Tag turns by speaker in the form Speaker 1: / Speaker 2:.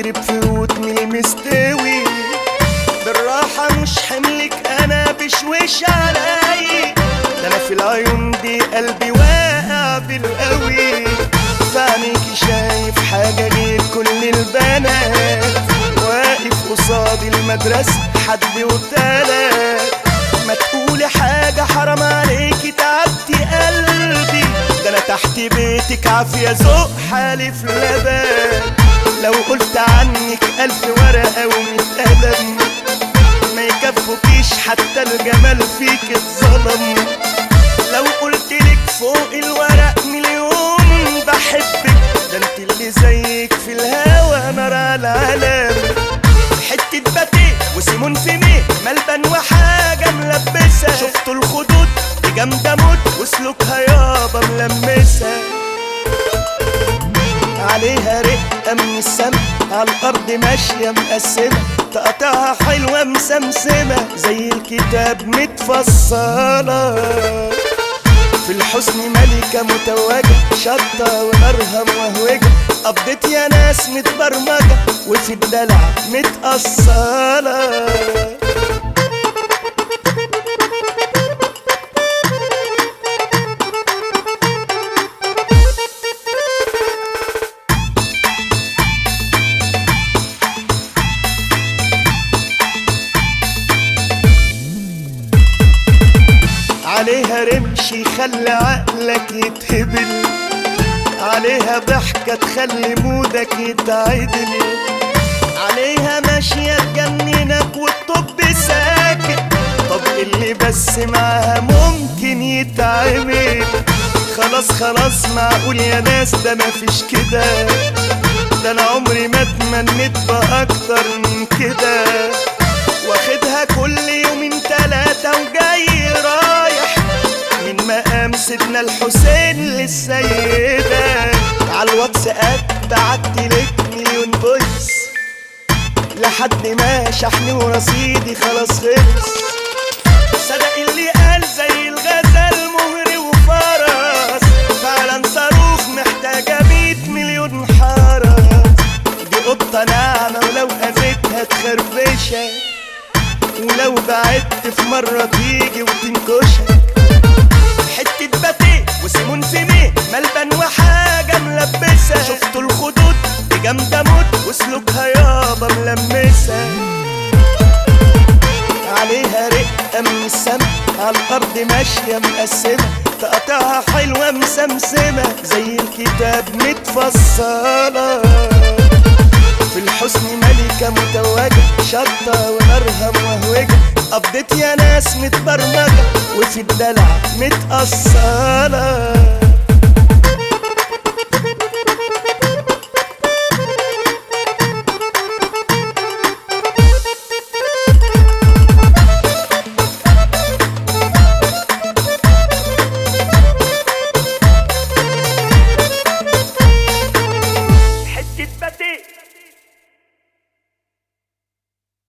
Speaker 1: طالب فروت من المستوي بالراحة مش حملك انا بشويش علي ده انا في العيون دي قلبي واقع بالقوي فعنيكي شايف حاجة غير كل البنات واقف قصاد المدرسة حد وتلات ما تقولي حاجة حرام عليكي تعبتي قلبي ده انا تحت بيتك عافية ذوق حالف لبان لو قلت عنك ألف ورقة ومية قلم ما يكفوكيش حتى الجمال فيك اتظلم لو قلت لك فوق الورق مليون بحبك ده انت اللي زيك في الهوى نار على العالم حتة باتيه وسيمون في ميه ملبن وحاجة ملبسة شفتوا الخدود دي جامدة موت وسلوكها يابا ملمسة عليها رقة من السما على الأرض ماشية مقسمة تقطعها حلوة مسمسمة زي الكتاب متفصلة في الحسن ملكة متوجة شطة ونارها موهوجة قضيت يا ناس متبرمجة وفي الدلع متأصلة عليها رمش يخلي عقلك يتهبل عليها ضحكة تخلي مودك يتعدل عليها ماشية تجننك والطب ساكت طب اللي بس معاها ممكن يتعمل خلاص خلاص معقول يا ناس ده مفيش كده ده انا عمري ما اتمنيت بأكتر من كده واخدها كل يومين تلاتة وجاي رايح من مقام سيدنا الحسين للسيدة على الواتساب بعتلك مليون فويس لحد ما شحني ورصيدي خلاص خلص صدق اللي قال زي الغزال مهري وفرس فعلا صاروخ محتاجة مية مليون حرس دي قطة ناعمة ولو أذيتها تخربشك ولو بعدت في مرة تيجي وتنكشك حتة باتيه وسيمون في ميه ملبن وحاجة ملبسة شفتوا الخدود دي جامدة موت وسلوكها يابا ملمسة عليها رقة من السما على الأرض ماشية مقسمة تقطعها حلوة مسمسمة زي الكتاب متفصلة في الحسن ملكة متوجة شطة ونارها موهوجة قضيت يا ناس متبرمجة وفي الدلع متأصلة